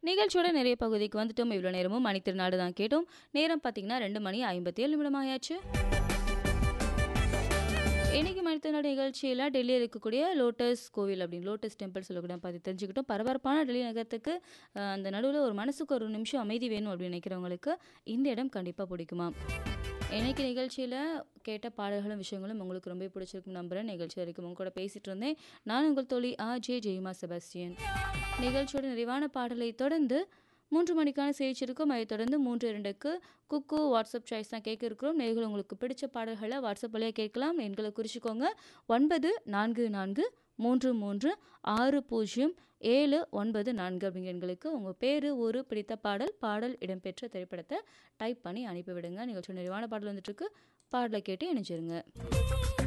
நிகழ்ச்சியோட நிறைய பகுதிக்கு வந்துட்டோம் இவ்வளோ நேரமும் மணித்திருநாடு தான் கேட்டோம் நேரம் பார்த்தீங்கன்னா ரெண்டு மணி ஐம்பத்தி ஏழு நிமிடம் ஆயாச்சு இன்னைக்கு மனிதநாடு நிகழ்ச்சியில் டெல்லியில் இருக்கக்கூடிய லோட்டஸ் கோவில் அப்படின்னு லோட்டஸ் டெம்பிள் சொல்லக்கூடிய பார்த்து தெரிஞ்சுக்கிட்டோம் பரபரப்பான டெல்லி நகரத்துக்கு அஹ், அந்த நடுவில் ஒரு மனசுக்கு ஒரு நிமிஷம் அமைதி வேணும் அப்படின்னு நினைக்கிறவங்களுக்கு இந்த இடம் கண்டிப்பாக பிடிக்குமா இன்னைக்கு நிகழ்ச்சியில் கேட்ட பாடல்களும் விஷயங்களும் உங்களுக்கு ரொம்ப பிடிச்சிருக்கும் நம்புறேன் நிகழ்ச்சி வரைக்கும் உங்க கூட பேசிட்டு இருந்தேன் நான் உங்கள் தோழி ஆ ஜே ஜெய்மா செபாஸ்டியன் நிகழ்ச்சியோட நிறைவான பாடலை தொடர்ந்து மூன்று மணிக்கான செய்தி இருக்கும் அதைத் தொடர்ந்து மூன்று இரண்டுக்கு குக்கு வாட்ஸ்அப் சாய்ஸ் தான் கேட்க இருக்கிறோம் நேர்கள் உங்களுக்கு பிடிச்ச பாடல்களை வாட்ஸ்அப் வழியாக கேட்கலாம் எண்களை குறிச்சிக்கோங்க ஒன்பது நான்கு நான்கு மூன்று மூன்று ஆறு பூஜ்ஜியம் ஏழு ஒன்பது நான்கு அப்படிங்கிற எண்களுக்கு உங்கள் பேர் ஊர் பிடித்த பாடல் பாடல் இடம்பெற்ற திரைப்படத்தை டைப் பண்ணி அனுப்பிவிடுங்க நிகழ்ச்சி நிறைவான பாடல் வந்துட்டுருக்கு பாடலை கேட்டு இணைஞ்சிருங்க